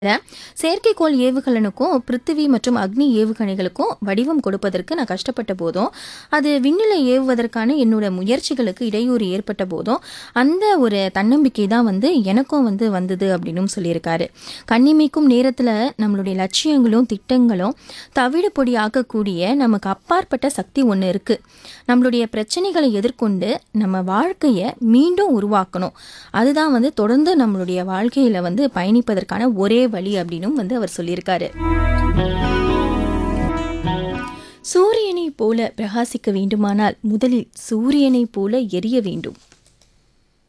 செயற்கைக்கோள் ஏவுகலனுக்கும் பிருத்திவி மற்றும் அக்னி ஏவுகணைகளுக்கும் வடிவம் கொடுப்பதற்கு நான் கஷ்டப்பட்ட போதும் அது விண்ணில ஏவுவதற்கான என்னோட முயற்சிகளுக்கு இடையூறு ஏற்பட்ட போதும் அந்த ஒரு தன்னம்பிக்கை தான் வந்து எனக்கும் வந்து வந்தது அப்படின்னும் சொல்லியிருக்காரு கண்ணிமைக்கும் நேரத்தில் நம்மளுடைய லட்சியங்களும் திட்டங்களும் தவிடு பொடி ஆக்கக்கூடிய நமக்கு அப்பாற்பட்ட சக்தி ஒன்று இருக்கு நம்மளுடைய பிரச்சனைகளை எதிர்கொண்டு நம்ம வாழ்க்கையை மீண்டும் உருவாக்கணும் அதுதான் வந்து தொடர்ந்து நம்மளுடைய வாழ்க்கையில வந்து பயணிப்பதற்கான ஒரே வழி அப்படின்னும் வந்து அவர் சொல்லியிருக்காரு சூரியனை போல பிரகாசிக்க வேண்டுமானால் முதலில் சூரியனை போல எரிய வேண்டும்